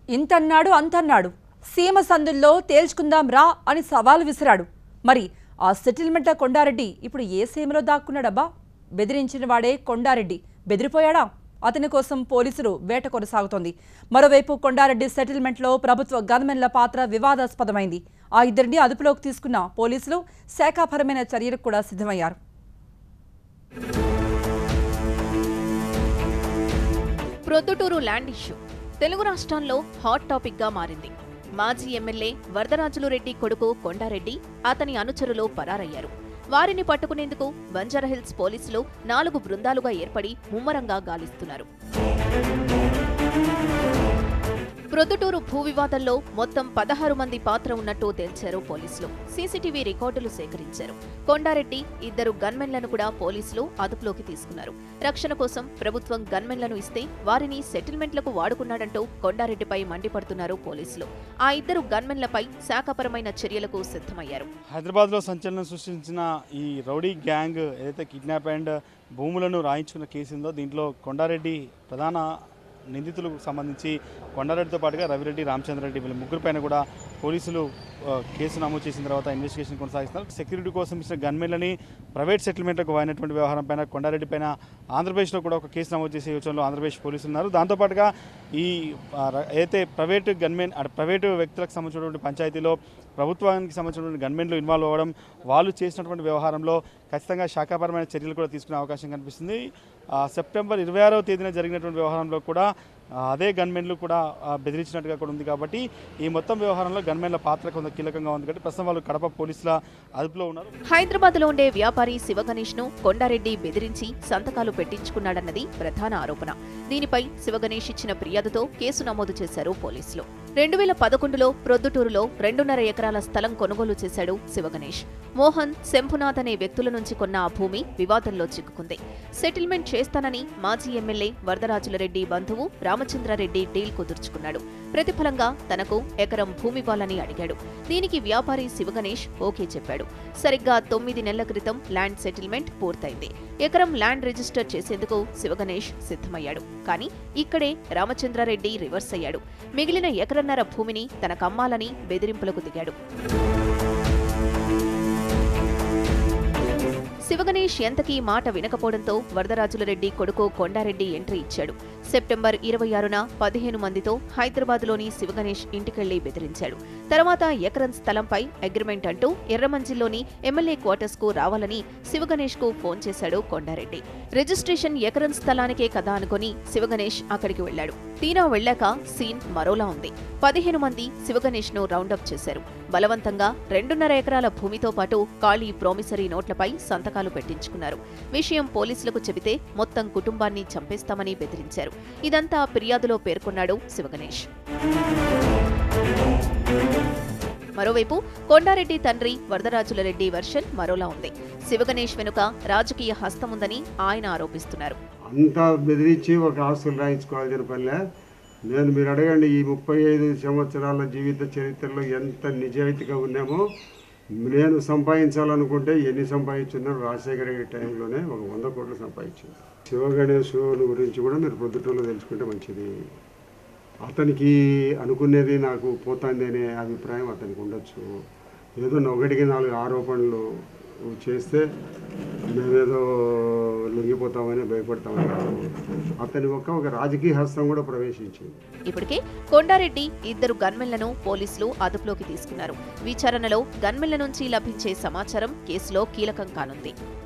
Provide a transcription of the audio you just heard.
ఇంతన్నాడు అంతన్నాడు సీమ సందుల్లో తేల్చుకుందాం రా అని సవాల్ విసిరాడు మరి ఆ సెటిల్మెంట్ల కొండారెడ్డి ఇప్పుడు ఏ సీమలో దాక్కున్నాడబ్బా బెదిరించిన వాడే కొండారెడ్డి బెదిరిపోయాడా అతని కోసం పోలీసులు వేట కొనసాగుతోంది మరోవైపు కొండారెడ్డి సెటిల్మెంట్లో ప్రభుత్వ గన్మెన్ల పాత్ర వివాదాస్పదమైంది ఆ ఇద్దరిని అదుపులోకి తీసుకున్న పోలీసులు శాఖాపరమైన చర్యలకు కూడా సిద్ధమయ్యారు ప్రొద్దుటూరు ల్యాండ్ ఇష్యూ తెలుగు రాష్ట్రాల్లో హాట్ టాపిక్ గా మారింది మాజీ ఎమ్మెల్యే వరదరాజులు రెడ్డి కొడుకు కొండారెడ్డి అతని అనుచరులు పరారయ్యారు వారిని పట్టుకునేందుకు బంజారాహిల్స్ పోలీసులు నాలుగు బృందాలుగా ఏర్పడి ముమ్మరంగా గాలిస్తున్నారు ప్రొద్దుటూరు భూ వివాదంలో మొత్తం పదహారు మంది పాత్ర ఉన్నట్టు తేల్చారు పోలీసులు సీసీటీవీ రికార్డులు సేకరించారు కొండారెడ్డి ఇద్దరు గన్మెన్లను కూడా పోలీసులు అదుపులోకి తీసుకున్నారు రక్షణ కోసం ప్రభుత్వం గన్మెన్లను ఇస్తే వారిని సెటిల్మెంట్లకు వాడుకున్నాడంటూ కొండారెడ్డిపై మండిపడుతున్నారు పోలీసులు ఆ ఇద్దరు గన్మెన్లపై శాఖపరమైన చర్యలకు సిద్ధమయ్యారు హైదరాబాద్లో సంచలనం సృష్టించిన ఈ రౌడీ గ్యాంగ్ ఏదైతే కిడ్నాప్ అండ్ భూములను రాయించుకున్న కేసు ఉందో దీంట్లో కొండారెడ్డి ప్రధాన నిందితులకు సంబంధించి కొండారెడ్డితో పాటుగా రవిరెడ్డి రామచంద్రరెడ్డి వీళ్ళ ముగ్గురు పైన కూడా పోలీసులు ఆ, కేసు నమోదు చేసిన తర్వాత ఇన్వెస్టిగేషన్ కొనసాగిస్తున్నారు సెక్యూరిటీ కోసం ఇచ్చిన గన్మెన్లని ప్రైవేట్ సెటిల్మెంట్లకు వాడినటువంటి వ్యవహారం పైన కొండారెడ్డి పైన ఆంధ్రప్రదేశ్లో కూడా ఒక కేసు నమోదు చేసే యోచనలో ఆంధ్రప్రదేశ్ పోలీసులు ఉన్నారు దాంతోపాటుగా ఈ ఆ, ర- ఏదైతే ప్రైవేట్ గన్మెన్ అటు ప్రైవేటు వ్యక్తులకు సంబంధించినటువంటి పంచాయతీలో ప్రభుత్వానికి సంబంధించినటువంటి గన్మెన్లు ఇన్వాల్వ్ అవ్వడం వాళ్ళు చేసినటువంటి వ్యవహారంలో ఖచ్చితంగా శాఖాపరమైన చర్యలు కూడా తీసుకునే అవకాశం కనిపిస్తుంది ఆ, సెప్టెంబర్ ఇరవై ఆరవ తేదీన జరిగినటువంటి వ్యవహారంలో కూడా ఆ, అదే గన్మెన్లు కూడా ఆ, బెదిరించినట్టుగా కూడా ఉంది కాబట్టి ఈ మొత్తం వ్యవహారంలో గన్మెన్ల పాత్ర కొంత కీలకంగా ఉంది కాబట్టి ప్రస్తుతం వాళ్ళు కడప పోలీసుల అదుపులో ఉన్నారు హైదరాబాద్ లో ఉండే వ్యాపారి శివగణేష్ ను కొండారెడ్డి బెదిరించి సంతకాలు పెట్టించుకున్నాడన్నది ప్రధాన ఆరోపణ దీనిపై శివగణేష్ ఇచ్చిన ఫిర్యాదుతో కేసు నమోదు చేశారు పోలీసులు రెండు వేల పదకొండులో ప్రొద్దుటూరులో రెండున్నర ఎకరాల స్థలం కొనుగోలు చేశాడు శివగణేష్ మోహన్ శంభునాథ్ అనే వ్యక్తుల నుంచి కొన్న ఆ భూమి వివాదంలో చిక్కుకుంది సెటిల్మెంట్ చేస్తానని మాజీ ఎమ్మెల్యే వరదరాజులరెడ్డి బంధువు రామచంద్రారెడ్డి డీల్ కుదుర్చుకున్నాడు ప్రతిఫలంగా తనకు ఎకరం భూమి ఇవ్వాలని అడిగాడు దీనికి వ్యాపారి శివగణేష్ ఓకే చెప్పాడు సరిగ్గా తొమ్మిది నెలల క్రితం ల్యాండ్ సెటిల్మెంట్ పూర్తయింది ఎకరం ల్యాండ్ రిజిస్టర్ చేసేందుకు శివగణేష్ సిద్ధమయ్యాడు కానీ ఇక్కడే రామచంద్రారెడ్డి రివర్స్ అయ్యాడు మిగిలిన ఎకరన్నర భూమిని తనకమ్మాలని బెదిరింపులకు దిగాడు శివగణేష్ ఎంతకీ మాట వినకపోవడంతో వరదరాజులరెడ్డి కొడుకు కొండారెడ్డి ఎంట్రీ ఇచ్చాడు సెప్టెంబర్ ఇరవై ఆరున పదిహేను మందితో హైదరాబాద్లోని శివగణేష్ ఇంటికెళ్లి బెదిరించాడు తర్వాత ఎకరం స్థలంపై అగ్రిమెంట్ అంటూ ఎర్రమంజిల్లోని ఎమ్మెల్యే క్వార్టర్స్ కు రావాలని శివగణేష్ కు ఫోన్ చేశాడు కొండారెడ్డి రిజిస్ట్రేషన్ ఎకరం స్థలానికే కదా అనుకుని శివగణేష్ అక్కడికి వెళ్లాడు తీరా వెళ్ళాక సీన్ మరోలా ఉంది పదిహేను మంది శివగణేష్ ను రౌండప్ చేశారు బలవంతంగా రెండున్నర ఎకరాల భూమితో పాటు ఖాళీ ప్రామిసరీ నోట్లపై సంతకాలు పెట్టించుకున్నారు విషయం పోలీసులకు చెబితే మొత్తం కుటుంబాన్ని చంపేస్తామని బెదిరించారు ఇదంతా ఫిర్యాదులో పేర్కొన్నాడు శివగణేష్ మరోవైపు కొండారెడ్డి తండ్రి వరదరాజులరెడ్డి వర్షన్ మరోలా ఉంది శివగణేష్ వెనుక రాజకీయ హస్తముందని ఆయన ఆరోపిస్తున్నారు అంతా బెదిరించి ఒక ఆస్తులు రాయించుకోవాల్సిన పనిలే నేను మీరు అడగండి ఈ ముప్పై ఐదు సంవత్సరాల జీవిత చరిత్రలో ఎంత నిజాయితీగా ఉన్నామో నేను సంపాదించాలనుకుంటే ఎన్ని సంపాదించున్నారు రాజశేఖర రెడ్డి టైంలోనే ఒక వంద కోట్లు సంపాదించాను శివగణేష్ గురించి కూడా మీరు పొద్దుటూరులో తెలుసుకుంటే మంచిది అతనికి అనుకునేది నాకు పోతుంది అనే అభిప్రాయం అతనికి ఉండొచ్చు ఏదో ఒకటికి నాలుగు ఆరోపణలు చేస్తే మేమేదో లొంగిపోతామని భయపడతామని కాదు అతని ఒక ఒక రాజకీయ హస్తం కూడా ప్రవేశించింది ఇప్పటికే కొండారెడ్డి ఇద్దరు గన్మెన్లను పోలీసులు అదుపులోకి తీసుకున్నారు విచారణలో గన్మెన్ల నుంచి లభించే సమాచారం కేసులో కీలకం కానుంది